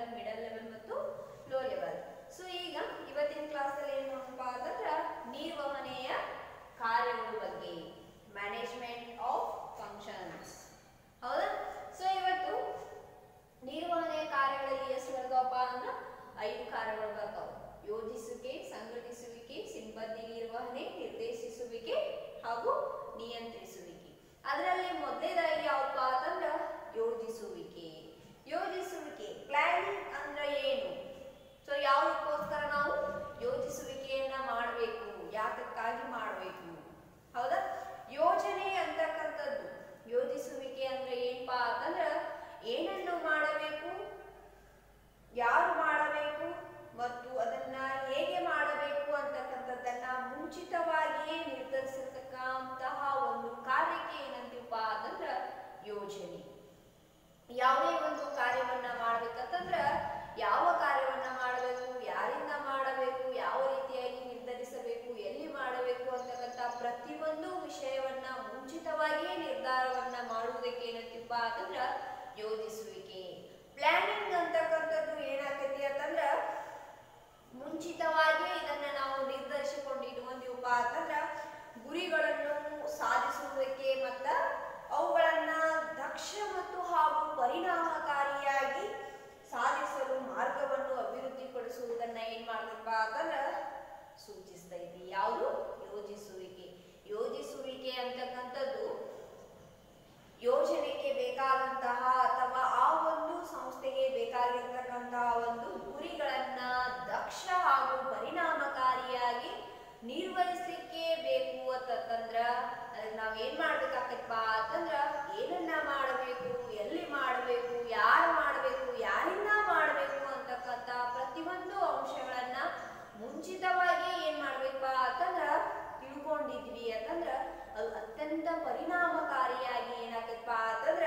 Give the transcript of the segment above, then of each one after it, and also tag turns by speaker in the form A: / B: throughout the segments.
A: Level middle level ಮತ್ತು low level so ಈಗ ಇವತ್ತಿನ ಕ್ಲಾಸಲ್ಲಿ ಏನಪ್ಪ ಅಂತಂದ್ರೆ ನಿರ್ವಹಣೆಯ ಕಾರ್ಯಗಳ ಬಗ್ಗೆ ಮ್ಯಾನೇಜ್ಮೆಂಟ್ ಆಫ್ ಫಂಕ್ಷನ್ಸ್ ಹೌದಾ ಸೊ ಇವತ್ತು ನಿರ್ವಹಣೆಯ ಕಾರ್ಯಗಳಲ್ಲಿ ಎಷ್ಟು ಬರ್ತಾವಪ್ಪ ಅಂದ್ರೆ ಐದು ಕಾರ್ಯಗಳು ಬರ್ತಾವ ಯೋಜಿಸುವಿಕೆ ಸಂಘಟಿಸುವಿಕೆ ಸಿಬ್ಬಂದಿ ನಿರ್ವಹಣೆ ನಿರ್ದೇಶಿಸುವಿಕೆ ಹಾಗೂ ನಿಯಂತ್ರಿಸುವಿಕೆ ಅದರಲ್ಲಿ ಮೊದಲನೇದಾಗಿ ಯಾವಪ್ಪ ಅಂತಂದ್ರ ಯೋಜಿಸುವಿಕೆ ಯೋಜಿಸುವಿಕೆ ಪ್ಲಾನಿಂಗ್ ಅಂದ್ರೆ ಏನು ಸೊ ಯಾವುದಕ್ಕೋಸ್ಕರ ನಾವು ಯೋಜಿಸುವಿಕೆಯನ್ನ ಮಾಡಬೇಕು ಯಾತಕ್ಕಾಗಿ ಮಾಡಬೇಕು ಹೌದಾ ಯೋಜನೆ ಅಂತಕ್ಕಂಥದ್ದು ಯೋಜಿಸುವಿಕೆ ಅಂದ್ರೆ ಏನಪ್ಪಾ ಅಂತಂದ್ರ ಏನನ್ನು ಮಾಡಬೇಕು ಯಾರು ಮಾಡಬೇಕು ಮತ್ತು ಅದನ್ನ ಹೇಗೆ ಮಾಡಬೇಕು ಅಂತಕ್ಕಂಥದ್ದನ್ನ ಮುಂಚಿತವಾಗಿಯೇ ನಿರ್ಧರಿಸಿರ್ತಕ್ಕಂತಹ ಒಂದು ಕಾರ್ಯಕ್ಕೆ ಏನಂತೀವಪ್ಪ ಅಂತಂದ್ರ ಯೋಜನೆ ಯಾವುದೇ ಒಂದು ಕಾರ್ಯವನ್ನ ಮಾಡ್ಬೇಕಂತಂದ್ರ ಯಾವ ಕಾರ್ಯವನ್ನ ಮಾಡಬೇಕು ಯಾರಿಂದ ಮಾಡಬೇಕು ಯಾವ ರೀತಿಯಾಗಿ ನಿರ್ಧರಿಸಬೇಕು ಎಲ್ಲಿ ಮಾಡಬೇಕು ಅಂತಕ್ಕಂಥ ಪ್ರತಿಯೊಂದು ವಿಷಯವನ್ನ ಮುಂಚಿತವಾಗಿಯೇ ನಿರ್ಧಾರವನ್ನ ಮಾಡುವುದಕ್ಕೆ ಏನಂತೀವಪ್ಪ ಅಂತಂದ್ರ ಯೋಜಿಸುವಿಕೆ ಪ್ಲಾನಿಂಗ್ ಅಂತಕ್ಕಂಥದ್ದು ಏನಾಗೈತಿ ಅಂತಂದ್ರ ಮುಂಚಿತವಾಗಿ ಇದನ್ನ ನಾವು ನಿರ್ಧರಿಸಿಕೊಂಡು ಇಟ್ಕೊಂಡಿವಪ್ಪ ಅಂತಂದ್ರ ಗುರಿಗಳನ್ನು ಸಾಧಿಸುವುದಕ್ಕೆ ಮತ್ತ ಅವುಗಳನ್ನ ದಕ್ಷ ಮತ್ತು ಹಾಗೂ ಪರಿಣಾಮಕಾರಿಯಾಗಿ ಸಾಧಿಸಲು ಮಾರ್ಗವನ್ನು ಅಭಿವೃದ್ಧಿಪಡಿಸುವುದನ್ನ ಏನ್ ಮಾಡ್ತಪ್ಪ ಅಂತಂದ್ರ ಸೂಚಿಸ್ತೈತಿ ಯಾವುದು ಯೋಜಿಸುವಿಕೆ ಯೋಜಿಸುವಿಕೆ ಅಂತಕ್ಕಂಥದ್ದು ಯೋಜನೆಗೆ ಬೇಕಾದಂತಹ ಅಥವಾ ಆ ಒಂದು ಸಂಸ್ಥೆಗೆ ಬೇಕಾಗಿರ್ತಕ್ಕಂತಹ ಒಂದು ಗುರಿಗಳನ್ನ ದಕ್ಷ ಹಾಗೂ ಪರಿಣಾಮಕಾರಿಯಾಗಿ ನಿರ್ವಹಿಸಲಿಕ್ಕೆ ಬೇಕು ಅಂತಂದ್ರ ಅದಕ್ಕೆ ನಾವ್ ಏನ್ ಮಾಡ್ಬೇಕಾಗತ್ತಪ್ಪ ಅಂತಂದ್ರ ಏನನ್ನ ಮಾಡಬೇಕು ಎಲ್ಲಿ ಮಾಡಬೇಕು ಯಾರು ಮಾಡಬೇಕು ಯಾರಿಂದ ಮಾಡಬೇಕು ಅಂತಕ್ಕಂಥ ಪ್ರತಿಯೊಂದು ಅಂಶಗಳನ್ನ ಮುಂಚಿತವಾಗಿ ಏನ್ ಮಾಡ್ಬೇಕಪ್ಪ ಅಂತಂದ್ರ ತಿಳ್ಕೊಂಡಿದ್ವಿ ಅಂತಂದ್ರ ಅದು ಅತ್ಯಂತ ಪರಿಣಾಮಕಾರಿಯಾಗಿ ಏನಾಗತ್ತಪ್ಪ ಅಂತಂದ್ರ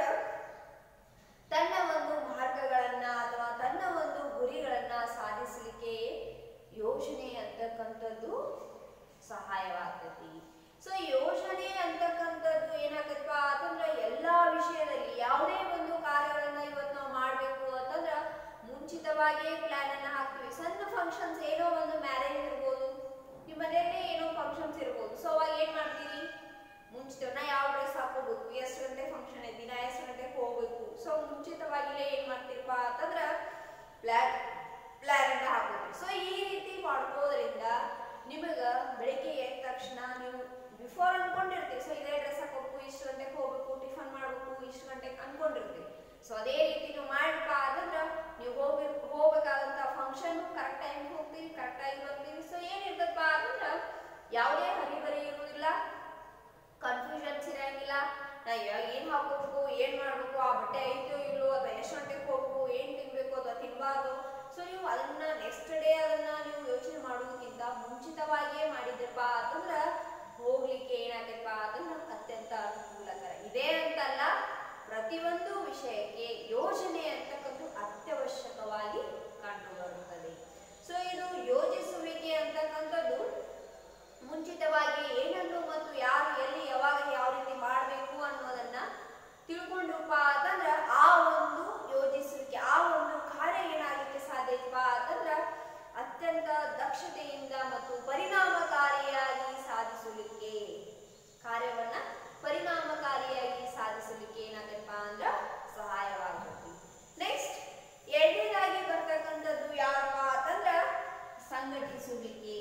A: ತನ್ನ ಒಂದು ಮಾರ್ಗಗಳನ್ನ ಅಥವಾ ತನ್ನ ಒಂದು ಗುರಿಗಳನ್ನ ಸಾಧಿಸಲಿಕ್ಕೆ ಯೋಜನೆ ಅಂತಕ್ಕಂಥದ್ದು ಸಹಾಯವಾಗ್ತೈತಿ ಸೊ ಯೋಜನೆ ಅಂತಕ್ಕಂಥದ್ದು ಏನಾಗತ್ತಪ್ಪ ಅಂತಂದ್ರ ಎಲ್ಲಾ ವಿಷಯದಲ್ಲಿ ಯಾವುದೇ ಒಂದು ಕಾರ್ಯಗಳನ್ನ ಇವತ್ತು ನಾವು ಮಾಡ್ಬೇಕು ಅಂತಂದ್ರ ಮುಂಚಿತವಾಗಿಯೇ ಪ್ಲಾನ್ ಅನ್ನ ಹಾಕ್ತೀವಿ ಸಣ್ಣ ಫಂಕ್ಷನ್ಸ್ ಏನೋ ಒಂದು ಮ್ಯಾರೇಜ್ ಇರ್ಬೋದು ನಿಮ್ಮ ಮನೆಯಲ್ಲೇ ಏನೋ ಫಂಕ್ಷನ್ಸ್ ಇರ್ಬೋದು ಸೊ ಅವಾಗ ಏನ್ ಮಾಡ್ತೀರಿ ಮುಂಚಿತ ನಾ ಯಾವ ಡ್ರೆಸ್ ಹಾಕೋಬೇಕು ಎಷ್ಟು ಗಂಟೆ ಫಂಕ್ಷನ್ ಐತಿ ನಾ ಎಷ್ಟು ಗಂಟೆಗೆ ಹೋಗ್ಬೇಕು ಸೊ ಮುಂಚಿತವಾಗಿಲೇ ಏನ್ ಮಾಡ್ತೀರಪ್ಪ ಅಂತಂದ್ರ ಪ್ಲಾನ್ ಪ್ಲಾನ್ ಅನ್ನ ಹಾಕೋದು ಸೊ ಈ ರೀತಿ ಮಾಡ್ಕೋದ್ರಿಂದ ನಿಮಗ ಬೆಳಿಗ್ಗೆ ಎದ್ದ ತಕ್ಷಣ ನೀವು ಬಿಫೋರ್ ಅನ್ಕೊಂಡಿರ್ತೀವಿ ಸೊ ಇದೇ ಡ್ರೆಸ್ ಹಾಕೋಬೇಕು ಇಷ್ಟು ಗಂಟೆಗೆ ಹೋಗ್ಬೇಕು ಟಿಫನ್ ಮಾಡ್ಬೇಕು ಇಷ್ಟು ಗಂಟೆಗೆ ಅನ್ಕೊಂಡಿರ್ತೀವಿ ಸೊ ಅದೇ ರೀತಿ ನೀವು ಮಾಡಪ್ಪ ಅಂತಂದ್ರ ನೀವು ಹೋಗಿ ಹೋಗ್ಬೇಕಾದಂತ ಫಂಕ್ಷನ್ ಕರೆಕ್ಟ್ ಟೈಮ್ ಹೋಗ್ತೀವಿ ಕರೆಕ್ಟ್ ಆಗಿ ಬರ್ತೀವಿ ಸೊ ಏನಿರ್ತಪ್ಪ ಅಂತಂದ್ರ ಯಾವುದೇ ಹರಿಬರಿ ಇರುವುದಿಲ್ಲ ಕನ್ಫ್ಯೂಷನ್ಸ್ ಇರಂಗಿಲ್ಲ ನಾ ಇವಾಗ ಏನ್ ಹಾಕೋಬೇಕು ಏನ್ ಮಾಡ್ಬೇಕು ಆ ಬಟ್ಟೆ ಐತೋ ಇಲ್ಲೋ ಅಥವಾ ಎಷ್ಟು ಗಂಟೆಗೆ ಹೋಗ್ಬೇಕು ಏನ್ ತಿನ್ಬೇಕು ಅಥವಾ ತಿನ್ಬಾರ್ದು ಸೊ ನೀವು ಅದನ್ನ ನೆಕ್ಸ್ಟ್ ಡೇ ಅದನ್ನ ನೀವು ಯೋಚನೆ ಮಾಡೋದಕ್ಕಿಂತ ಮುಂಚಿತವಾಗಿಯೇ ಮಾಡಿದ್ರಪ್ಪ ಅಂತಂದ್ರ ಹೋಗ್ಲಿಕ್ಕೆ ಏನಾಗತ್ತಪ್ಪ ಅಂತಂದ್ರ ಅತ್ಯಂತ ಅನುಕೂಲಕರ ಇದೇ ಅಂತಲ್ಲ ಪ್ರತಿಯೊಂದು ವಿಷಯಕ್ಕೆ ಯೋಜನೆ ಅಂತಕ್ಕಂಥ ಅತ್ಯವಶ್ಯಕವಾಗಿ ಕಂಡು ಬರುತ್ತದೆ ಸೊ ಇದು ಯೋಜಿಸುವಿಕೆ ಅಂತಕ್ಕಂಥದ್ದು ಮುಂಚಿತವಾಗಿ ಏನನ್ನು ಮತ್ತು ಯಾರು ಎಲ್ಲಿ ಯಾವಾಗ ಯಾವ ರೀತಿ ಮಾಡಬೇಕು ಅನ್ನೋದನ್ನ ತಿಳ್ಕೊಂಡ್ರಪ್ಪ ಅಂತಂದ್ರ ಆ ಒಂದು ಯೋಜಿಸುವಿಕೆ ಆ ಒಂದು ಕಾರ್ಯ ಏನಾಗಲಿಕ್ಕೆ ಸಾಧ್ಯಪ್ಪ ಅಂತಂದ್ರ ಅತ್ಯಂತ ದಕ್ಷತೆಯಿಂದ ಮತ್ತು ಪರಿಣಾಮಕಾರಿಯಾಗಿ ಸಾಧಿಸಲಿಕ್ಕೆ ಕಾರ್ಯವನ್ನ ಪರಿಣಾಮಕಾರಿಯಾಗಿ ಸಾಧಿಸಲಿಕ್ಕೆ ಏನಾಗತ್ತಪ್ಪ ಅಂದ್ರ ಸಹಾಯವಾಗುತ್ತೆ ನೆಕ್ಸ್ಟ್ ಎರಡನೇದಾಗಿ ಬರ್ತಕ್ಕಂಥದ್ದು ಯಾರಪ್ಪ ಅಂತಂದ್ರ ಸಂಘಟಿಸುವಿಕೆ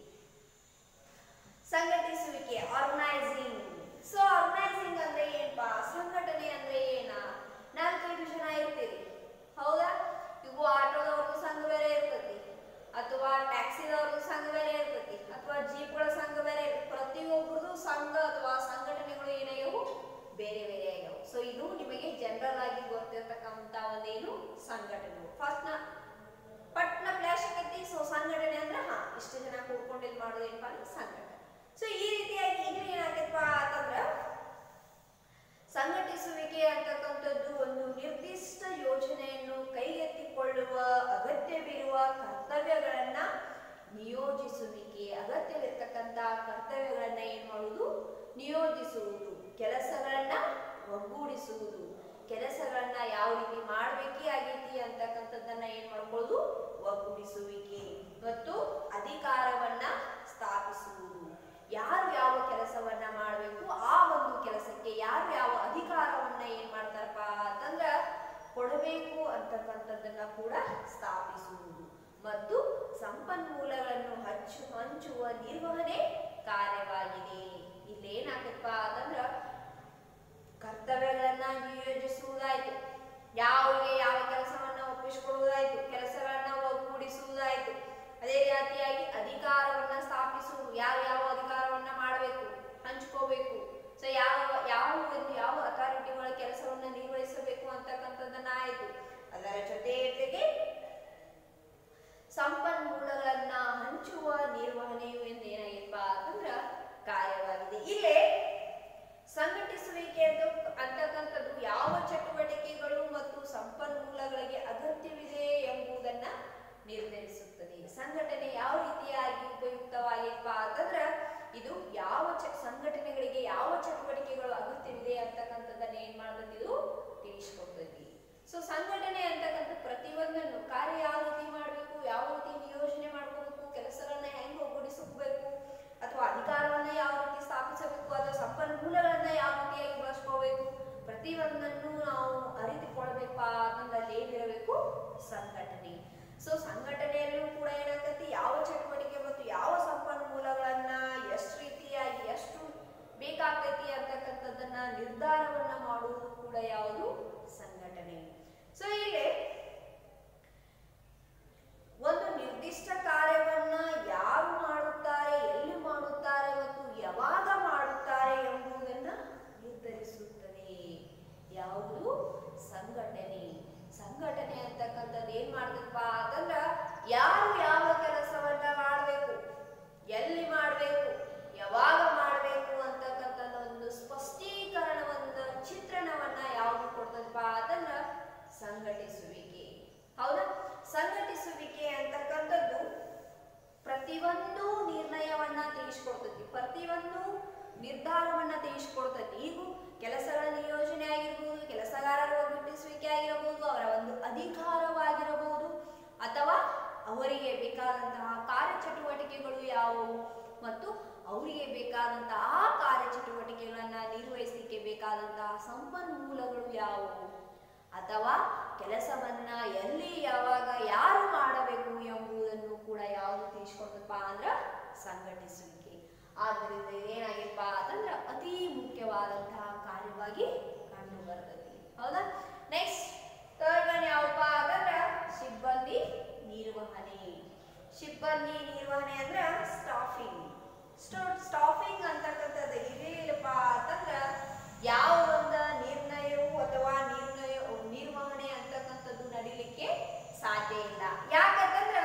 A: ಸಂಘಟಿಸುವಿಕೆ ಆರ್ಗನೈಸಿಂಗ್ ಸೊ ಆರ್ಗನೈಸಿಂಗ್ ಅಂದ್ರೆ ಏನಪ್ಪಾ ಸಂಘಟನೆ ಅಂದ್ರೆ ಏನ ನಾಲ್ಕೈದು ಜನ ಇರ್ತೀರಿ ಹೌದಾ ಇವು ಆಟೋದವ್ರದ್ದು ಸಂಘ ಬೇರೆ ಇರ್ತತಿ ಅಥವಾ ಟ್ಯಾಕ್ಸಿದವ್ರದ್ದು ಸಂಘ ಬೇರೆ ಇರ್ತತಿ ಅಥವಾ ಜೀಪ್ಗಳ ಸಂಘ ಬೇರೆ ಇರ್ತತಿ ಪ್ರತಿಯೊಬ್ಬರದು ಸಂಘ ಅಥವಾ ಸಂಘಟನೆಗಳು ಏನಾಗ್ಯವು ಬೇರೆ ಬೇರೆ ಆಗ್ಯಾವ ಸೊ ಇದು ನಿಮಗೆ ಜನರಲ್ ಆಗಿ ಗೊತ್ತಿರ್ತಕ್ಕಂಥ ಒಂದೇನು ಸಂಘಟನೆಗಳು ಫಸ್ಟ್ ನ ಪಟ್ನ ಫ್ಲಾಶ್ ಆಗೈತಿ ಸೊ ಸಂಘಟನೆ ಅಂದ್ರೆ ಹಾ ಇಷ್ಟು ಜನ ಕೂಡ್ಕೊಂಡು ಇದು ಮಾಡೋದು ಏನಪ್ಪಾ ಅಂದ್ರೆ ಸಂಘಟನೆ ಸೊ ಈ ರೀತಿಯಾಗಿ ಇಲ್ಲಿ ಏನಾಗತ್ತಪ್ಪ ಅಂತಂದ್ರ ಸಂಘಟಿಸುವಿಕೆ ಅಂತಕ್ಕಂಥದ್ದು ಒಂದು ನಿರ್ದಿಷ್ಟ ಯೋಜನೆಯನ್ನು ಕೈಗೆತ್ತಿಕೊಳ್ಳುವ ಅಗತ್ಯವಿರುವ ಕರ್ತವ್ಯಗಳನ್ನ ನಿಯೋಜಿಸುವಿಕೆ ಅಗತ್ಯವಿರ್ತಕ್ಕಂಥ ಕರ್ತವ್ಯಗಳನ್ನ ಏನ್ ಮಾಡುವುದು ನಿಯೋಜಿಸುವುದು ಕೆಲಸಗಳನ್ನ ಒಗ್ಗೂಡಿಸುವುದು ಕೆಲಸಗಳನ್ನ ಯಾವ ರೀತಿ ಮಾಡ್ಬೇಕೇ ಆಗೈತಿ ಅಂತಕ್ಕಂಥದ್ದನ್ನ ಏನ್ ಮಾಡ್ಕೊಳ್ಳೋದು ಒಗ್ಗೂಡಿಸುವಿಕೆ ಮತ್ತು ಅಧಿಕಾರವನ್ನ ಸ್ಥಾಪಿಸುವುದು ಯಾರು ಯಾವ ಕೆಲಸವನ್ನ ಮಾಡಬೇಕು ಆ ಒಂದು ಕೆಲಸಕ್ಕೆ ಯಾರು ಯಾವ ಅಧಿಕಾರವನ್ನ ಏನ್ ಮಾಡ್ತಾರಪ್ಪ ಅಂತಂದ್ರ ಕೊಡಬೇಕು ಅಂತಕ್ಕಂಥದ್ದನ್ನ ಕೂಡ ಸ್ಥಾಪಿಸುವುದು ಮತ್ತು ಸಂಪನ್ಮೂಲಗಳನ್ನು ಹಚ್ಚು ಹಂಚುವ ನಿರ್ವಹಣೆ ಕಾರ್ಯವಾಗಿದೆ ಇಲ್ಲಿ ಏನಾಗತ್ತಪ್ಪ ಅಂತಂದ್ರ ಕರ್ತವ್ಯಗಳನ್ನ ನಿಯೋಜಿಸುವುದಾಯ್ತು ಯಾವಿಗೆ ಯಾವ ಕೆಲಸವನ್ನ ಒಪ್ಪಿಸಿಕೊಡುವುದಾಯ್ತು ಕೆಲಸಗಳನ್ನ ಒಗ್ಗೂಡಿಸುವುದಾಯ್ತು ಅದೇ ರೀತಿಯಾಗಿ ಅಧಿಕಾರವನ್ನ ಸ್ಥಾಪಿಸುವುದು ಯಾರು ಯಾವ ಅಧಿಕಾರವನ್ನ ಮಾಡಬೇಕು ಹಂಚ್ಕೋಬೇಕು ಸೊ ಯಾವ ಯಾವ ಒಂದು ಯಾವ ಅಥಾರಿಟಿಗಳ ಕೆಲಸವನ್ನ ನಿರ್ವಹಿಸಬೇಕು ಅಂತಕ್ಕಂಥದ್ದನ್ನ ಆಯ್ತು ಅದರ ಜೊತೆ ಜೊತೆಗೆ ಸಂಪನ್ಮೂಲಗಳನ್ನ ಹಂಚುವ ನಿರ್ವಹಣೆಯು ಎಂದು ಏನಾಗಿಪ್ಪ ಅಂತಂದ್ರ ಕಾರ್ಯವಾಗಿದೆ ಇಲ್ಲೇ ಸಂಘಟಿಸುವಿಕೆ ಎಂದು ಅಂತಕ್ಕಂಥದ್ದು ಯಾವ ಚಟುವಟಿಕೆಗಳು ಮತ್ತು ಸಂಪನ್ಮೂಲಗಳಿಗೆ ಅಗತ್ಯವಿದೆ ಎಂಬುದನ್ನ ನಿರ್ಧರಿಸುತ್ತದೆ ಸಂಘಟನೆ ಯಾವ ರೀತಿಯಾಗಿ ಉಪಯುಕ್ತವಾಗಿಪ್ಪ ಅಂತಂದ್ರ ಇದು ಯಾವ ಚ ಸಂಘಟನೆಗಳಿಗೆ ಯಾವ ಚಟುವಟಿಕೆಗಳು ಅಗತ್ಯವಿದೆ ಅಂತಕ್ಕಂಥದ್ದನ್ನ ಏನ್ ಮಾಡ್ತದೆ ಇದು ತಿಳಿಸ್ಕೊಡ್ತೈತಿ ಸೊ ಸಂಘಟನೆ ಅಂತಕ್ಕಂಥ ಪ್ರತಿಯೊಂದನ್ನು ಕಾರ್ಯ ಯಾವ ರೀತಿ ಮಾಡಬೇಕು ಯಾವ ರೀತಿ ನಿಯೋಜನೆ ಮಾಡ್ಕೋಬೇಕು ಕೆಲಸಗಳನ್ನ ಹೆಂಗ್ ಒಗ್ಗೂಡಿಸಬೇಕು ಅಥವಾ ಅಧಿಕಾರವನ್ನ ಯಾವ ರೀತಿ ಸ್ಥಾಪಿಸಬೇಕು ಅಥವಾ ಸಂಪನ್ಮೂಲಗಳನ್ನ ಯಾವ ರೀತಿಯಾಗಿ ಬಳಸ್ಕೋಬೇಕು ಪ್ರತಿಯೊಂದನ್ನು ನಾವು ಅರಿತುಕೊಳ್ಬೇಕಪ್ಪ ಅಂತಂದ್ರೆ ಅಲ್ಲಿ ಏನಿರಬೇಕು ಸಂಘಟನೆ ಸೊ ಸಂಘಟನೆಯಲ್ಲೂ ಕೂಡ ಏನಾಗ್ತೈತಿ ಯಾವ ಚಟುವಟಿಕೆ ಮತ್ತು ಯಾವ ಸಂಪನ್ಮೂಲಗಳನ್ನ ಎಷ್ಟು ರೀತಿಯಾಗಿ ಎಷ್ಟು ಬೇಕಾಗ್ತೈತಿ ಅಂತಕ್ಕಂಥದ್ದನ್ನ ನಿರ್ಧಾರವನ್ನ ಮಾಡುವುದು ಕೂಡ ಯಾವುದು ಸಂಘಟನೆ ಸೊ ಇಲ್ಲಿ ಒಂದು ನಿರ್ದಿಷ್ಟ ಕಾರ್ಯವನ್ನ ಯಾರು ಮಾಡುತ್ತಾರೆ ಎಲ್ಲಿ ಮಾಡುತ್ತಾರೆ ಮತ್ತು ಯಾವಾಗ ಮಾಡುತ್ತಾರೆ ಎಂಬುದನ್ನ ನಿರ್ಧರಿಸುತ್ತದೆ ಯಾವುದು ಸಂಘಟನೆ ಸಂಘಟನೆ ಅಂತಕ್ಕಂಥದ್ದು ಏನ್ ಮಾಡ್ತದಪ್ಪ ಅಂತಂದ್ರ ಯಾರು ಯಾವ ಕೆಲಸವನ್ನ ಮಾಡಬೇಕು ಎಲ್ಲಿ ಮಾಡಬೇಕು ಯಾವಾಗ ಮಾಡಬೇಕು ಅಂತಕ್ಕಂಥ ಒಂದು ಸ್ಪಷ್ಟೀಕರಣವನ್ನ ಚಿತ್ರಣವನ್ನ ಯಾವುದು ಕೊಡ್ತದಪ್ಪ ಅಂತಂದ್ರ ಸಂಘಟಿಸುವಿಕೆ ಹೌದಾ ಸಂಘಟಿಸುವಿಕೆ ಅಂತಕ್ಕಂಥದ್ದು ಪ್ರತಿಯೊಂದು ನಿರ್ಣಯವನ್ನ ತಿಳಿಸ್ಕೊಡ್ತೈತಿ ಪ್ರತಿಯೊಂದು ನಿರ್ಧಾರವನ್ನ ತಿಳಿಸ್ಕೊಡ್ತೈತಿ ಈಗ ಕೆಲಸಗಳ ನಿಯೋಜನೆ ಆಗಿರ್ಬೋದು ಕೆಲಸಗಾರರ ಒಗ್ಗಟ್ಟಿಸುವಿಕೆ ಆಗಿರಬಹುದು ಅವರ ಒಂದು ಅಧಿಕಾರವಾಗಿರಬಹುದು ಅಥವಾ ಅವರಿಗೆ ಬೇಕಾದಂತಹ ಕಾರ್ಯಚಟುವಟಿಕೆಗಳು ಯಾವುವು ಮತ್ತು ಅವರಿಗೆ ಬೇಕಾದಂತಹ ಆ ಕಾರ್ಯಚಟುವಟಿಕೆಗಳನ್ನ ನಿರ್ವಹಿಸಲಿಕ್ಕೆ ಬೇಕಾದಂತಹ ಸಂಪನ್ಮೂಲಗಳು ಯಾವುವು ಅಥವಾ ಕೆಲಸವನ್ನ ಎಲ್ಲಿ ಯಾವಾಗ ಯಾರು ಮಾಡಬೇಕು ಎಂಬುದನ್ನು ಕೂಡ ಯಾವುದು ತಿಳಿಸ್ಕೊಡ್ತಪ್ಪ ಅಂದ್ರ ಸಂಘಟಿಸುವಿಕೆ ಆದ್ದರಿಂದ ಇದೇನಾಗಿಪ್ಪ ಅಂತಂದ್ರ ಅತಿ ಮುಖ್ಯವಾದಂತಹ ಕಾರ್ಯವಾಗಿ ಕಂಡು ಬರ್ತದೆ ಹೌದಾ ನೆಕ್ಸ್ಟ್ ಥರ್ಡ್ ಒನ್ ಯಾವಪ್ಪ ಅಂತಂದ್ರ ಸಿಬ್ಬಂದಿ ನಿರ್ವಹಣೆ ಸಿಬ್ಬಂದಿ ನಿರ್ವಹಣೆ ಅಂದ್ರ ಸ್ಟಾಫಿಂಗ್ ಸ್ಟಾಫಿಂಗ್ ಅಂತಕ್ಕಂಥದ್ದು ಇದೇನಪ್ಪ ಅಂತಂದ್ರ ಯಾವ ಒಂದು ನಿರ್ಣಯವು ಅಥವಾ ನಿರ್ಣಯ ನಿರ್ವಹಣೆ ಅಂತಕ್ಕಂಥದ್ದು ನಡಿಲಿಕ್ಕೆ ಸಾಧ್ಯ ಇಲ್ಲ ಯಾಕಂತಂದ್ರ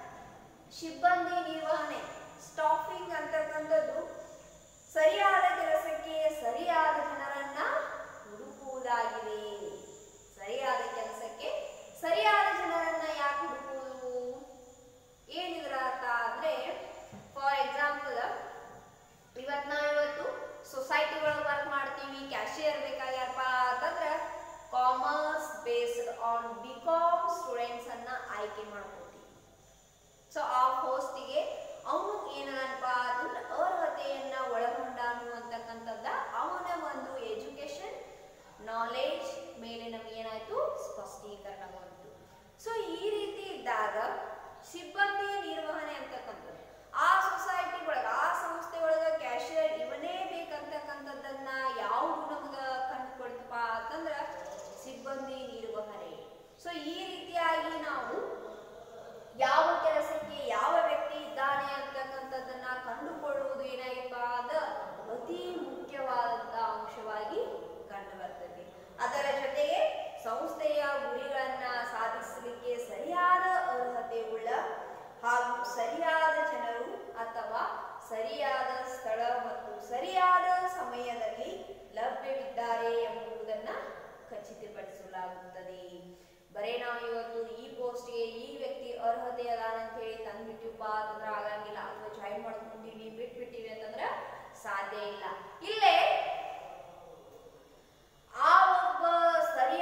A: ಸಿಬ್ಬಂದಿ ನಿರ್ವಹಣೆ ಸ್ಟಾಫಿಂಗ್ ಅಂತಕ್ಕಂಥದ್ದು ಸರಿಯಾದ ಕೆಲಸಕ್ಕೆ ಸರಿಯಾದ ಜನರನ್ನ ಹುಡುಕುವುದಾಗಿದೆ ಸರಿಯಾದ ಕೆಲಸಕ್ಕೆ ಸರಿಯಾದ ಜನರನ್ನ ಯಾಕೆ ಹುಡುಕುವುದು ಏನಿದ್ರ ಅರ್ಥ ಅಂದ್ರೆ ಫಾರ್ ಎಕ್ಸಾಂಪಲ್ ಇವತ್ ನಾವ್ ಇವತ್ತು ಸೊಸೈಟಿ ಒಳಗೆ ವರ್ಕ್ ಮಾಡ್ತೀವಿ ಕ್ಯಾಶಿಯರ್ ಬೇಕಾಗ್ಯಾರಪ್ಪ ಅಂತಂದ್ರೆ commerce based on B com students ಅನ್ನ ಆಯ್ಕೆ ಮಾಡ್ಕೋತೀವಿ ಸೊ ಆ ಪೋಸ್ಟಿಗೆ ಅವನು ಏನಪ್ಪ ಅಂತಂದ್ರೆ ಅರ್ಹತೆಯನ್ನ ಒಳಗೊಂಡಾನು ಅಂತಕ್ಕಂಥದ್ದ ಅವನ ಒಂದು ಎಜುಕೇಶನ್ ನಾಲೆಜ್ ಮೇಲೆ ನಮ್ಗೆ ಏನಾಯ್ತು ಸ್ಪಷ್ಟೀಕರಣ ಬಂತು ಸೊ ಈ ರೀತಿ ಇದ್ದಾಗ ಸಿಬ್ಬಂದಿ ನಿರ್ವಹಣೆ ಅಂತಕ್ಕಂಥದ್ದು ಆ ಸೊಸೈಟಿ ಒಳಗ ಆ ಸಂಸ್ಥೆ ಒಳಗ ಕ್ಯಾಶಿಯರ್ ಇವನೇ ಬೇಕಂತಕ್ಕಂಥದ್ದನ್ನ ಯಾವುದು ನಮಗ ಕಂಡುಕೊಳ್ತಪ್ಪ ಅಂತಂದ್ರ ಸಿಬ್ಬಂದಿ ನಿರ್ವಹಣೆ ಸೊ ಈ ರೀತಿಯಾಗಿ ನಾವು ಯಾವ ಕೆಲಸಕ್ಕೆ ಯಾವ ವ್ಯಕ್ತಿ ಇದ್ದಾನೆ ಅಂತಕ್ಕಂಥದ್ದನ್ನ ಕಂಡುಕೊಳ್ಳುವುದು ಏನಾಗಿಪ್ಪ ಅದ ಅತಿ ಮುಖ್ಯವಾದಂತ ಅಂಶವಾಗಿ ಕಂಡು ಬರ್ತದೆ ಅದರ ಜೊತೆಗೆ ಸಂಸ್ಥೆಯ ಗುರಿಗಳನ್ನ ಸಾಧಿಸಲಿಕ್ಕೆ ಸರಿಯಾದ ಅರ್ಹತೆ ಉಳ್ಳ ಹಾಗೂ ಸರಿಯಾದ ಜನರು ಅಥವಾ ಸರಿಯಾದ ಸ್ಥಳ ಮತ್ತು ಸರಿಯಾದ ಸಮಯದಲ್ಲಿ ಲಭ್ಯವಿದ್ದಾರೆ ಎಂಬುದನ್ನ ಖಚಿತಪಡಿಸಲಾಗುತ್ತದೆ ಬರೇ ನಾವು ಇವತ್ತು ಈ ಪೋಸ್ಟ್ಗೆ ಈ ವ್ಯಕ್ತಿ ಅರ್ಹತೆ ಅದಾನ ಅಂತ ಹೇಳಿ ತಂದ್ಬಿಟ್ಟಿವಪ್ಪ ಅಂತಂದ್ರೆ ಆಗಂಗಿಲ್ಲ ಅಥವಾ ಜಾಯಿನ್ ಮಾಡ್ಕೊಂತೀವಿ ಬಿಟ್ಬಿಟ್ಟಿವಿ ಅಂತಂದ್ರೆ ಸಾಧ್ಯ ಇಲ್ಲ ಇಲ್ಲೇ ಆ ಒಬ್ಬ ಸರಿ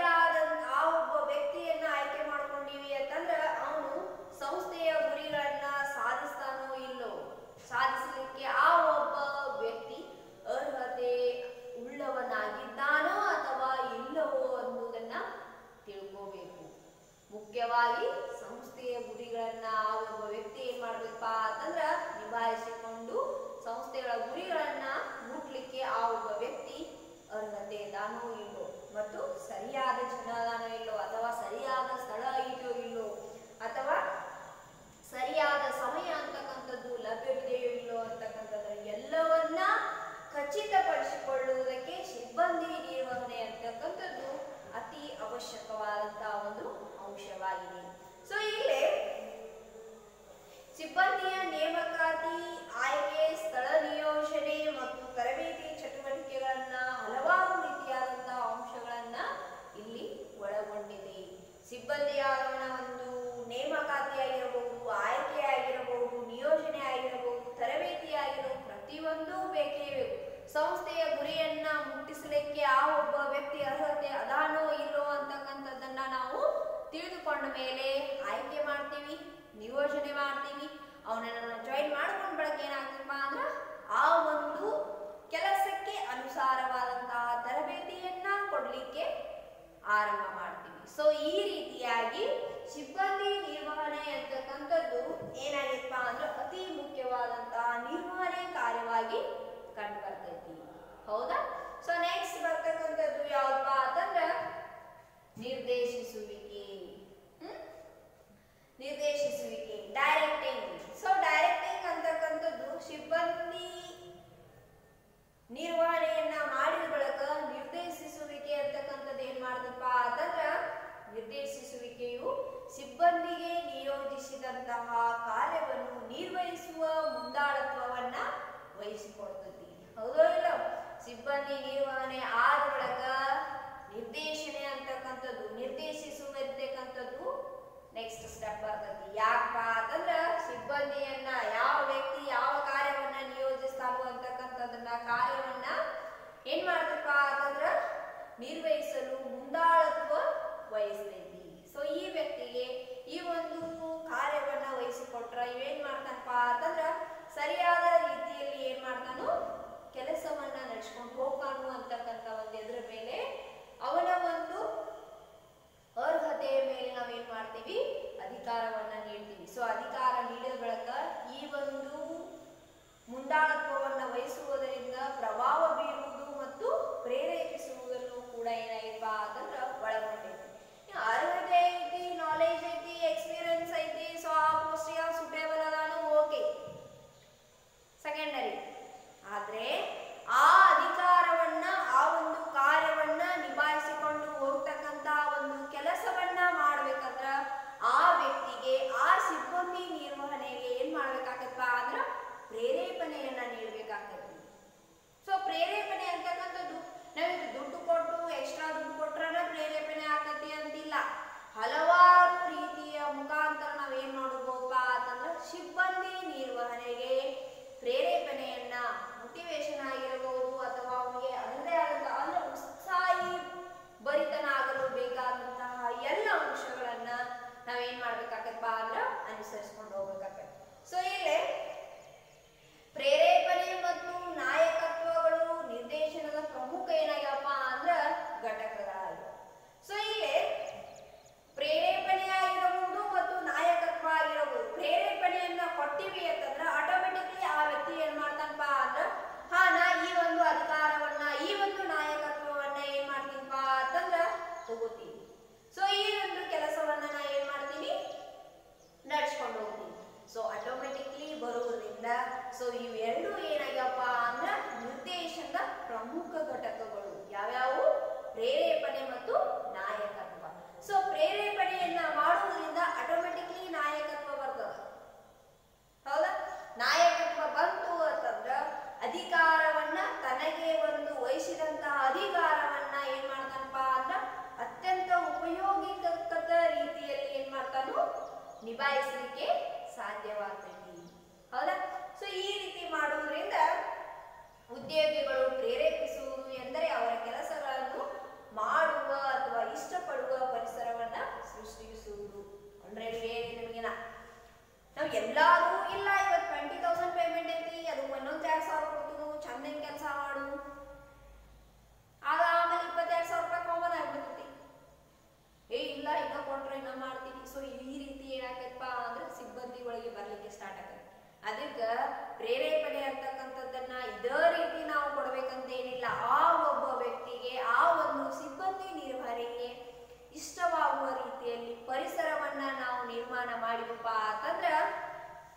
A: ಮುಖ್ಯವಾಗಿ ಸಂಸ್ಥೆಯ ಗುರಿಗಳನ್ನ ಆ ಒಬ್ಬ ವ್ಯಕ್ತಿ ಏನ್ ಮಾಡ್ಬೇಕಪ್ಪ ಅಂತಂದ್ರ ನಿಭಾಯಿಸಿಕೊಂಡು ಸಂಸ್ಥೆಗಳ ಗುರಿಗಳನ್ನ ಮುಟ್ಲಿಕ್ಕೆ ಆ ಒಬ್ಬ ವ್ಯಕ್ತಿ ಅರ್ಹತೆ ಇದಾನೋ ಇಲ್ಲೋ ಮತ್ತು ಸರಿಯಾದ ಜನದಾನೋ ಇಲ್ಲೋ ಅಥವಾ ಸರಿಯಾದ ಸ್ಥಳ ಇದೆಯೋ ಇಲ್ಲೋ ಅಥವಾ ಸರಿಯಾದ ಸಮಯ ಅಂತಕ್ಕಂಥದ್ದು ಲಭ್ಯವಿದೆಯೋ ಇಲ್ಲೋ ಅಂತಕ್ಕಂಥದ್ದು ಎಲ್ಲವನ್ನ ಖಚಿತಪಡಿಸಿಕೊಳ್ಳುವುದಕ್ಕೆ ಸಿಬ್ಬಂದಿ ನಿರ್ವಹಣೆ ಅಂತಕ್ಕಂಥದ್ದು ಅತಿ ಅವಶ್ಯಕವಾದಂತಹ ಒಂದು ಅಂಶವಾಗಿದೆ ಸೊ ಇಲ್ಲಿ ಸಿಬ್ಬಂದಿಯ ನೇಮಕಾತಿ ಆಯ್ಕೆ ಸ್ಥಳ ನಿಯೋಜನೆ ಮತ್ತು ತರಬೇತಿ ಚಟುವಟಿಕೆಗಳನ್ನ ಹಲವಾರು ರೀತಿಯಾದಂತಹ ಅಂಶಗಳನ್ನ ಇಲ್ಲಿ ಒಳಗೊಂಡಿದೆ ಸಿಬ್ಬಂದಿಯ ಒಂದು ನೇಮಕಾತಿ ಆಗಿರಬಹುದು ಆಯ್ಕೆ ಆಗಿರಬಹುದು ನಿಯೋಜನೆ ಆಗಿರಬಹುದು ತರಬೇತಿ ಆಗಿರಬಹುದು ಪ್ರತಿಯೊಂದು ಬೇಕೇ ಬೇಕು ಸಂಸ್ಥೆಯ ಗುರಿಯನ್ನ ಮುಟ್ಟಿಸಲಿಕ್ಕೆ ಆ ಒಬ್ಬ ವ್ಯಕ್ತಿ ಅರ್ಹತೆ ಅದಾನೋ ಇಲ್ಲೋ ಅಂತಕ್ಕಂಥದ್ದನ್ನ ನಾವು ತಿಳಿದುಕೊಂಡ ಮೇಲೆ ಆಯ್ಕೆ ಮಾಡ್ತೀವಿ ನಿಯೋಜನೆ ಮಾಡ್ತೀವಿ ಅವನನ್ನ ಜಾಯಿನ್ ಮಾಡ್ಕೊಂಡ್ ಬಳಕೆ ಏನಾಗ್ತದಪ್ಪ ಅಂದ್ರ ಆ ಒಂದು ಕೆಲಸಕ್ಕೆ ಅನುಸಾರವಾದಂತಹ ತರಬೇತಿಯನ್ನ ಕೊಡ್ಲಿಕ್ಕೆ ಆರಂಭ ಮಾಡ್ತೀವಿ ಸೊ ಈ ರೀತಿಯಾಗಿ ಸಿಬ್ಬಂದಿ ನಿರ್ವಹಣೆ ಅಂತಕ್ಕಂಥದ್ದು ಏನಾಗಿತ್ತಪ್ಪ ಅಂದ್ರೆ ಅತಿ ಮುಖ್ಯವಾದಂತಹ ನಿರ್ವಹಣೆ ಕಾರ್ಯವಾಗಿ ಕಂಡು ಬರ್ತೈತಿ ಹೌದಾ ಸೊ ನೆಕ್ಸ್ಟ್ ಬರ್ತಕ್ಕಂಥದ್ದು ಯಾವ್ದಪ್ಪ ಅಂತಂದ್ರ ನಿರ್ದೇಶಿಸುವಿಕೆ ಹ್ಮ್? ನಿರ್ದೇಶಿಸುವಿಕೆ ಡೈರೆಕ್ಟಿಂಗ್ ಸೊ ಡೈರೆಕ್ಟಿಂಗ್ ಅಂತಕ್ಕಂಥದ್ದು ಸಿಬ್ಬಂದಿ ನಿರ್ವಹಣೆಯನ್ನ ಮಾಡಿದ ಬಳಿಕ ನಿರ್ದೇಶಿಸುವಿಕೆ ಅಂತಕ್ಕಂಥದ್ದು ಏನ್ ಮಾಡ್ತಪ್ಪ ಅಂತಂದ್ರ ನಿರ್ದೇಶಿಸುವಿಕೆಯು ಸಿಬ್ಬಂದಿಗೆ ನಿಯೋಜಿಸಿದಂತಹ ಕಾರ್ಯವನ್ನು ನಿರ್ವಹಿಸುವ ಮುಂದಾಳತ್ವವನ್ನ ವಹಿಸಿಕೊಡ್ತದೆ ಹೌದೋ ಇಲ್ಲ ಸಿಬ್ಬಂದಿ ನಿರ್ವಹಣೆ ಆ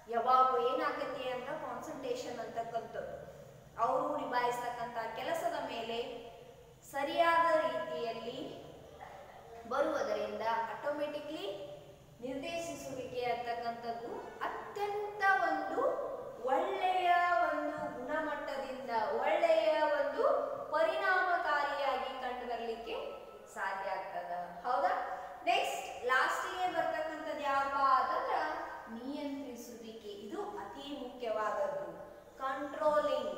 A: ಯಾವಾಗ ಏನಾಗತ್ತೆ ಅಂದ್ರೆ ಕಾನ್ಸಂಟ್ರೇಷನ್ ಅಂತಕ್ಕಂಥದ್ದು ಅವರು ನಿಭಾಯಿಸ್ತಕ್ಕಂಥ ಕೆಲಸದ ಮೇಲೆ ಸರಿಯಾದ ರೀತಿಯಲ್ಲಿ ಬರುವುದರಿಂದ ಆಟೋಮೆಟಿಕ್ಲಿ ನಿರ್ದೇಶಿಸುವಿಕೆ ಅಂತಕ್ಕಂಥದ್ದು ಅತ್ಯಂತ ಒಂದು ಒಳ್ಳೆಯ ಒಂದು ಗುಣಮಟ್ಟದಿಂದ ಒಳ್ಳೆಯ ಒಂದು ಪರಿಣಾಮಕಾರಿಯಾಗಿ ಕಂಡು ಬರಲಿಕ್ಕೆ ಸಾಧ್ಯ ಆಗ್ತದ ಹೌದಾ ನೆಕ್ಸ್ಟ್ ಲಾಸ್ಟಿಗೆ ಬರ್ತಕ್ಕಂಥದ್ದು ಯಾವಪ್ಪ ಅಂತಂದ್ರ ನಿಯಂತ್ರಿಸುವಿಕೆ ಇದು ಅತಿ ಮುಖ್ಯವಾದದ್ದು ಕಂಟ್ರೋಲಿಂಗ್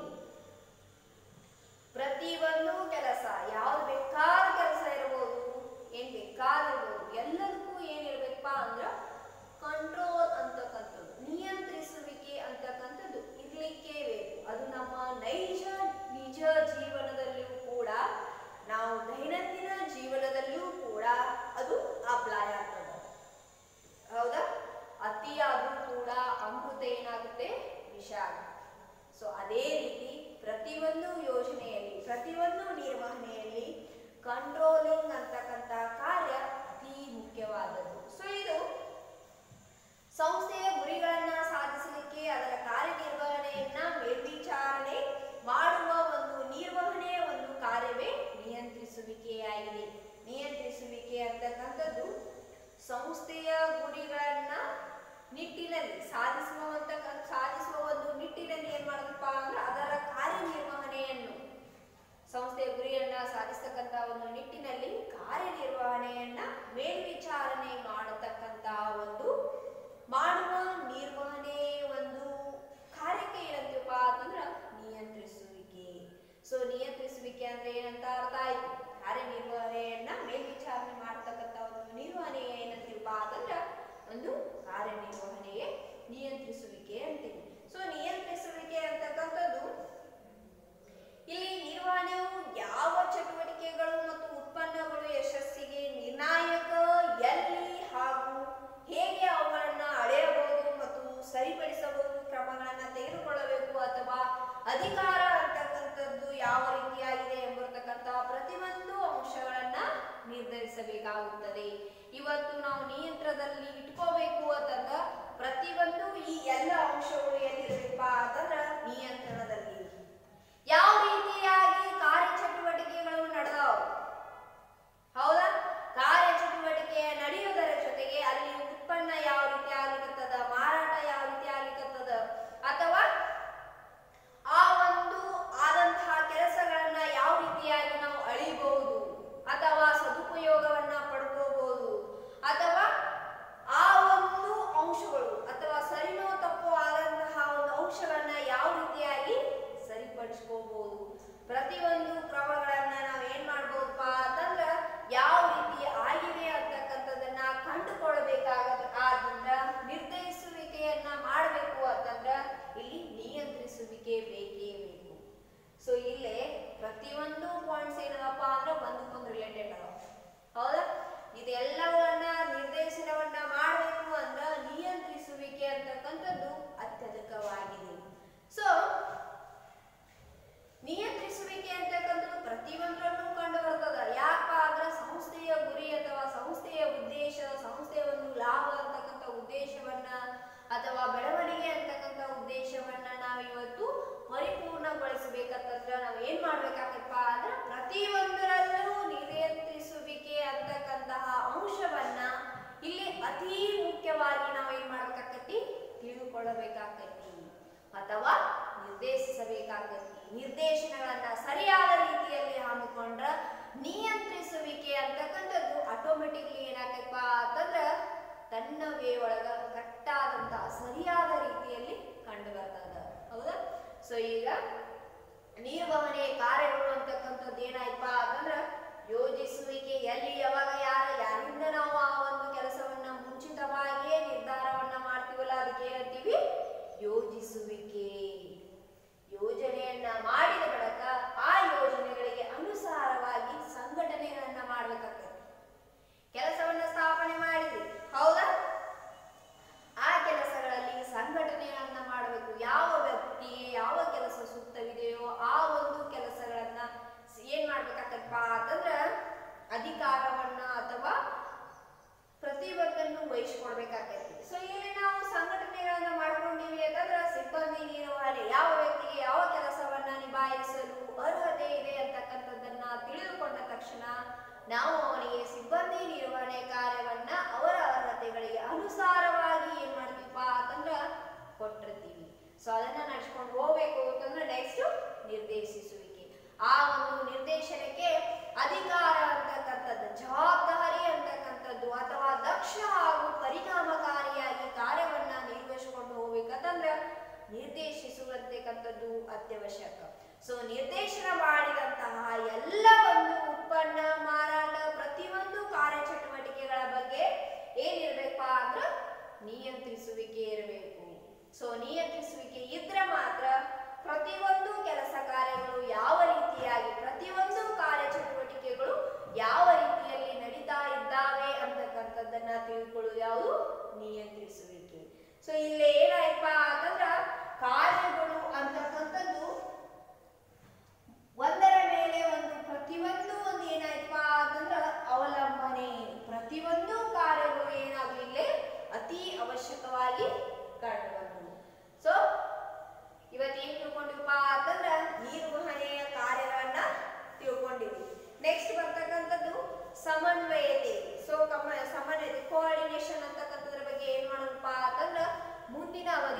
A: ಪ್ರತಿಯೊಂದು ಕೆಲಸ ಯಾವ್ದು ಬೇಕಾದ ಕೆಲಸ ಇರ್ಬೋದು ಏನ್ ಬೇಕಾದಿರ್ಬೋದು ಎಲ್ಲದಕ್ಕೂ ಏನಿರ್ಬೇಕಪ್ಪ ಅಂದ್ರ ಕಂಟ್ರೋಲ್ ಅಂತಕ್ಕಂಥದ್ದು ನಿಯಂತ್ರಿಸುವಿಕೆ ಅಂತಕ್ಕಂಥದ್ದು ಇರ್ಲಿಕ್ಕೆ ಬೇಕು ಅದು ನಮ್ಮ ನೈಜ ನಿಜ ಜೀವನದಲ್ಲಿಯೂ ಕೂಡ ನಾವು ದೈನಂದಿನ ಜೀವನದಲ್ಲಿಯೂ ಕೂಡ ಅದು ಅಪ್ಲೈ ಆಗ್ತದೆ ಹೌದಾ ಅತಿಯಾದ್ರೂ ಕೂಡ ಅಮೃತ ಏನಾಗುತ್ತೆ ವಿಷ ಆಗುತ್ತೆ ಸೊ ಅದೇ ರೀತಿ ಪ್ರತಿಯೊಂದು ಯೋಜನೆಯಲ್ಲಿ ಪ್ರತಿಯೊಂದು ನಿರ್ವಹಣೆಯಲ್ಲಿ ಕಂಟ್ರೋಲಿಂಗ್ ಅಂತಕ್ಕಂಥ ಕಾರ್ಯ ಅತಿ ಮುಖ್ಯವಾದದ್ದು ಸೊ ಇದು ಸಂಸ್ಥೆಯ ಗುರಿಗಳನ್ನ ಸಾಧಿಸಲಿಕ್ಕೆ ಅದರ ಕಾರ್ಯನಿರ್ವಹಣೆಯನ್ನ ಮೇಲ್ವಿಚಾರಣೆ ಮಾಡುವ ಒಂದು ನಿರ್ವಹಣೆಯ ಒಂದು ಕಾರ್ಯವೇ ನಿಯಂತ್ರಿಸುವಿಕೆಯಾಗಿದೆ ನಿಯಂತ್ರಿಸುವಿಕೆ ಅಂತಕ್ಕಂಥದ್ದು ಸಂಸ್ಥೆಯ ಗುರಿಗಳನ್ನ ನಿಟ್ಟಿನಲ್ಲಿ ಸಾಧಿಸುವಂತ ಸಾಧಿಸುವ ಒಂದು ನಿಟ್ಟಿನಲ್ಲಿ ಏನ್ ಮಾಡಬೇಕಪ್ಪ ಅಂದ್ರೆ ಅದರ ಕಾರ್ಯನಿರ್ವಹಣೆಯನ್ನು ಸಂಸ್ಥೆಯ ಗುರಿಯನ್ನ ಸಾಧಿಸತಕ್ಕಂತ ಒಂದು ನಿಟ್ಟಿನಲ್ಲಿ ಕಾರ್ಯನಿರ್ವಹಣೆಯನ್ನ ಮೇಲ್ವಿಚಾರಣೆ ಮಾಡತಕ್ಕಂತ ಒಂದು ಮಾಡುವ ನಿರ್ವಹಣೆ ಒಂದು ಕಾರ್ಯಕ್ಕೆ ಏನಂತೀವಪ್ಪ ಅಂತಂದ್ರ ನಿಯಂತ್ರಿಸುವಿಕೆ ಸೊ ನಿಯಂತ್ರಿಸುವಿಕೆ ಅಂದ್ರೆ ಏನಂತ ಅರ್ಥ ಆಯ್ತು ಕಾರ್ಯನಿರ್ವಹಣೆಯನ್ನ ಮೇಲ್ವಿಚಾರಣೆ ಮಾಡತಕ್ಕಂತ ಒಂದು ನಿರ್ವಹಣೆ ಏನಂತೀವಪ್ಪ ಅಂತಂದ್ರ ಒಂದು ಕಾರ್ಯನಿರ್ವಹಣೆಯೇ ನಿಯಂತ್ರಿಸುವಿಕೆ ಅಂತೀವಿ ಸೊ ನಿಯಂತ್ರಿಸುವಿಕೆ ಅಂತಕ್ಕಂಥದ್ದು ಇಲ್ಲಿ ನಿರ್ವಹಣೆಯು ಯಾವ ಚಟುವಟಿಕೆಗಳು ಮತ್ತು ಉತ್ಪನ್ನಗಳು ಯಶಸ್ಸಿಗೆ ನಿರ್ಣಾಯಕ ಎಲ್ಲಿ ಹಾಗೂ ಹೇಗೆ ಅವುಗಳನ್ನ ಅಳೆಯಬಹುದು ಮತ್ತು ಸರಿಪಡಿಸಬಹುದು ಕ್ರಮಗಳನ್ನ ತೆಗೆದುಕೊಳ್ಳಬೇಕು ಅಥವಾ ಅಧಿಕಾರ ಅಂತಕ್ಕಂಥದ್ದು ಯಾವ ರೀತಿಯಾಗಿದೆ ಎಂಬರ್ತಕ್ಕಂಥ ಪ್ರತಿಯೊಂದು ಅಂಶಗಳನ್ನ ನಿರ್ಧರಿಸಬೇಕಾಗುತ್ತದೆ ಇವತ್ತು ನಾವು ನಿಯಂತ್ರಣದಲ್ಲಿ ಇಟ್ಕೋಬೇಕು ಅಂತಂದ್ರ ಪ್ರತಿಯೊಂದು ಈ ಎಲ್ಲ ಅಂಶಗಳು ಎಲ್ಲಿರಬೇಕಪ್ಪ ಅಂತಂದ್ರ ನಿಯಂತ್ರಣದಲ್ಲಿ ಯಾವ ರೀತಿಯಾಗಿ ಕಾರ್ಯಚಟುವಟಿಕೆಗಳು ನಡೆದವು ಹೌದಾ ಕಾರ್ಯಚಟುವಟಿಕೆ ನಡೆಯುವುದರ ಜೊತೆಗೆ ಅಲ್ಲಿ ಉತ್ಪನ್ನ ಯಾವ ರೀತಿ ಆಗ್ಲಿಕತ್ತದ ಮಾರಾಟ ಯಾವ ರೀತಿ ಆಗ್ಲಿಕತ್ತದ ಅಥವಾ ಆ ಒಂದು ಆದಂತಹ ಕೆಲಸಗಳನ್ನ ಯಾವ ರೀತಿಯಾಗಿ ನಾವು ಅಳಿಬಹುದು ಅಥವಾ ಸದುಪಯೋಗವನ್ನ ಪಡ್ಕೋಬಹುದು ಅಥವಾ ಆ ಒಂದು ಅಂಶಗಳು ಅಥವಾ ಸರಿನೋ ತಪ್ಪೋ ಆದಂತಹ ಒಂದು ಅಂಶಗಳನ್ನ ಯಾವ ರೀತಿಯಾಗಿ ಸರಿಪಡಿಸ್ಕೋಬಹುದು ಪ್ರತಿಯೊಂದು ಕ್ರಮಗಳನ್ನ ನಾವು ಏನ್ ಮಾಡ್ಬೋದಪ್ಪ ಅಂತಂದ್ರ ಯಾವ ರೀತಿ ಆಗಿದೆ ಅಂತಕ್ಕಂಥದ್ದನ್ನ ಕಂಡುಕೊಳ್ಬೇಕಾಗದ ಆದ್ರಿಂದ ನಿರ್ಧರಿಸುವಿಕೆಯನ್ನ ಮಾಡಬೇಕು ಅಂತಂದ್ರ ಇಲ್ಲಿ ನಿಯಂತ್ರಿಸುವಿಕೆ ಬೇಕೇ ಬೇಕು ಸೊ ಇಲ್ಲೇ ಪ್ರತಿಯೊಂದು ಪಾಯಿಂಟ್ಸ್ ಏನದಪ್ಪ ಅಂದ್ರೆ ಒಂದಕ್ಕೊಂದು ರಿಲೇಟೆಡ್ ಅದಾವ ಹೌದಾ ಇದೆಲ್ಲವನ್ನ ನಿರ್ದೇಶನವನ್ನ ಮಾಡಬೇಕು ಅಂದ್ರ ನಿಯಂತ್ರಿಸುವಿಕೆ ಅಂತಕ್ಕಂಥದ್ದು ಅತ್ಯಧಿಕವಾಗಿದೆ ಸೊ ನಿಯಂತ್ರಿಸುವಿಕೆ ಅಂತಕ್ಕಂಥದ್ದು ಪ್ರತಿಯೊಂದರಲ್ಲೂ ಕಂಡು ಬರ್ತದ ಯಾಕಪ್ಪ ಅಂದ್ರೆ ಸಂಸ್ಥೆಯ ಗುರಿ ಅಥವಾ ಸಂಸ್ಥೆಯ ಉದ್ದೇಶ ಸಂಸ್ಥೆಯ ಒಂದು ಲಾಭ ಅಂತಕ್ಕಂಥ ಉದ್ದೇಶವನ್ನ ಅಥವಾ ಬೆಳವಣಿಗೆ ಅಂತಕ್ಕಂಥ ಉದ್ದೇಶವನ್ನ ನಾವಿವತ್ತು ಪರಿಪೂರ್ಣಗೊಳಿಸಬೇಕಂತಂದ್ರೆ ನಾವು ಏನ್ ಮಾಡ್ಬೇಕಾಗತ್ತಪ್ಪ ಅಂದ್ರೆ ಪ್ರತಿಯೊಂದರಲ್ಲೂ ನಿಯಂತ್ರಿಸುವಿಕೆ ಅಂತಕ್ಕಂತಹ ಅಂಶವನ್ನ ಇಲ್ಲಿ ಅತಿ ಮುಖ್ಯವಾಗಿ ನಾವು ಏನ್ ಮಾಡ್ಬೇಕಾಕತಿ ತಿಳಿದುಕೊಳ್ಳಬೇಕಾಗತಿ ಅಥವಾ ನಿರ್ದೇಶಿಸಬೇಕಾಗತಿ ನಿರ್ದೇಶನಗಳನ್ನ ಸರಿಯಾದ ರೀತಿಯಲ್ಲಿ ಹಮ್ಮಿಕೊಂಡ್ರ ನಿಯಂತ್ರಿಸುವಿಕೆ ಅಂತಕ್ಕಂಥದ್ದು ಆಟೋಮೆಟಿಕ್ಲಿ ಏನಾಗತ್ತಪ್ಪ ಅಂತಂದ್ರ ತನ್ನ ವೇ ಒಳಗ ಕರೆಕ್ಟಾದಂತಹ ಸರಿಯಾದ ರೀತಿಯಲ್ಲಿ ಕಂಡು ಬರ್ತದ ಹೌದಾ ಸೊ ಈಗ ನಿರ್ವಹಣೆ ಕಾರ್ಯಗಳು ಅಂತಕ್ಕಂಥದ್ದು ಏನಾಯ್ತಪ್ಪ ಅಂತಂದ್ರ ಯೋಜಿಸುವಿಕೆ ಎಲ್ಲಿ ಯಾವಾಗ ಯಾರ ಯಾರಿಂದ ನಾವು ಆ ಒಂದು ಕೆಲಸವನ್ನ ಮುಂಚಿತವಾಗಿಯೇ ನಿರ್ಧಾರವನ್ನ ಮಾಡ್ತೀವಲ್ಲ ಅದಕ್ಕೆ ಏನಂತೀವಿ ಯೋಜಿಸುವಿಕೆ ಯೋಜನೆಯನ್ನ ಮಾಡಿದ ಬಳಿಕ ಆ ಯೋಜನೆಗಳಿಗೆ ಅನುಸಾರವಾಗಿ ಸಂಘಟನೆಗಳನ್ನ ಮಾಡ್ಬೇಕಾಗ್ತದೆ ಕೆಲಸವನ್ನ ಸ್ಥಾಪನೆ ಮಾಡಿದ್ವಿ ಹೌದಾ ಆ ಕೆಲಸಗಳಲ್ಲಿ ಸಂಘಟನೆಗಳನ್ನ ಮಾಡಬೇಕು ಯಾವ ವ್ಯಕ್ತಿಗೆ ಯಾವ ಕೆಲಸ ಸೂಕ್ತವಿದೆಯೋ ಆ ಒಂದು ಕೆಲಸಗಳನ್ನ ಸ್- ಏನ್ ಮಾಡ್ಬೇಕಾಗತ್ತಪ್ಪ ನಾವು ಅವನಿಗೆ ಸಿಬ್ಬಂದಿ ನಿರ್ವಹಣೆ ಕಾರ್ಯವನ್ನ ಅವರ ಅರ್ಹತೆಗಳಿಗೆ ಅನುಸಾರವಾಗಿ ಏನ್ ಮಾಡ್ತೀವಪ್ಪ ಅಂತಂದ್ರ ಕೊಟ್ಟಿರ್ತೀವಿ ಸೊ ಅದನ್ನ ನಡ್ಸ್ಕೊಂಡು ಹೋಗ್ಬೇಕು ಅಂತಂದ್ರೆ ನೆಕ್ಸ್ಟ್ ನಿರ್ದೇಶಿಸುವಿಕೆ ಆ ಒಂದು ನಿರ್ದೇಶನಕ್ಕೆ ಅಧಿಕಾರ ಅಂತಕ್ಕಂಥದ್ದು ಜವಾಬ್ದಾರಿ ಅಂತಕ್ಕಂಥದ್ದು ಅಥವಾ ದಕ್ಷ ಹಾಗೂ ಪರಿಣಾಮಕಾರಿಯಾಗಿ ಕಾರ್ಯವನ್ನ ನಿರ್ವಹಿಸಿಕೊಂಡು ಹೋಗ್ಬೇಕಂತಂದ್ರೆ ನಿರ್ದೇಶಿಸುವಂತಕ್ಕಂಥದ್ದು ಅತ್ಯವಶ್ಯಕ ಸೊ ನಿರ್ದೇಶನ ಮಾಡಿದಂತಹ ಎಲ್ಲ ಒಂದು ಉತ್ಪನ್ನ ಮಾರಾಟ ಪ್ರತಿಯೊಂದು ಕಾರ್ಯಚಟುವಟಿಕೆಗಳ ಬಗ್ಗೆ ಏನಿರ್ಬೇಕಪ್ಪ ಅಂದ್ರ ನಿಯಂತ್ರಿಸುವಿಕೆ ಇರಬೇಕು ಸೊ ನಿಯಂತ್ರಿಸುವಿಕೆ ಇದ್ರೆ ಮಾತ್ರ ಪ್ರತಿಯೊಂದು ಕೆಲಸ ಕಾರ್ಯಗಳು ಯಾವ ರೀತಿಯಾಗಿ ಪ್ರತಿಯೊಂದು ಕಾರ್ಯಚಟುವಟಿಕೆಗಳು ಯಾವ ರೀತಿಯಲ್ಲಿ ನಡೀತಾ ಇದ್ದಾವೆ ಅಂತಕ್ಕಂಥದ್ದನ್ನ ತಿಳ್ಕೊಳ್ಳೋದು ಯಾವುದು ನಿಯಂತ್ರಿಸುವಿಕೆ ಸೊ ಇಲ್ಲಿ ಏನಾಯ್ತಪ್ಪ ಅಂತಂದ್ರ ಕಾರ್ಯಗಳು ಅಂತಕ್ಕಂಥದ್ದು ಒಂದರ ಮೇಲೆ ಒಂದು ಪ್ರತಿಯೊಂದು ಒಂದು ಏನಾಯ್ತಪ್ಪ ಅಂತಂದ್ರ ಅವಲಂಬನೆ ಪ್ರತಿಯೊಂದು ಕಾರ್ಯಗಳು ಏನಾಗ್ಲಿಲ್ಲ ಅತಿ ಅವಶ್ಯಕವಾಗಿ ಕಂಡುಬಂದವು ಸೊ ಇವತ್ತು ಏನ್ ತಿಳ್ಕೊಂಡಿವಪ್ಪ ಅಂತಂದ್ರ ನಿರ್ವಹಣೆಯ ಕಾರ್ಯಗಳನ್ನ ತಿಳ್ಕೊಂಡಿವಿ ನೆಕ್ಸ್ಟ್ ಬರ್ತಕ್ಕಂಥದ್ದು ಸಮನ್ವಯತೆ ಸೊ ಕಮ ಸಮನ್ವಯತೆ ಕೋಆರ್ಡಿನೇಷನ್ ಅಂತಕ್ಕಂಥದ್ರ ಬಗ್ಗೆ ಏನ್ ಮಾಡೋಣಪ್ಪ ಅಂತಂದ್ರ ಮುಂದಿನ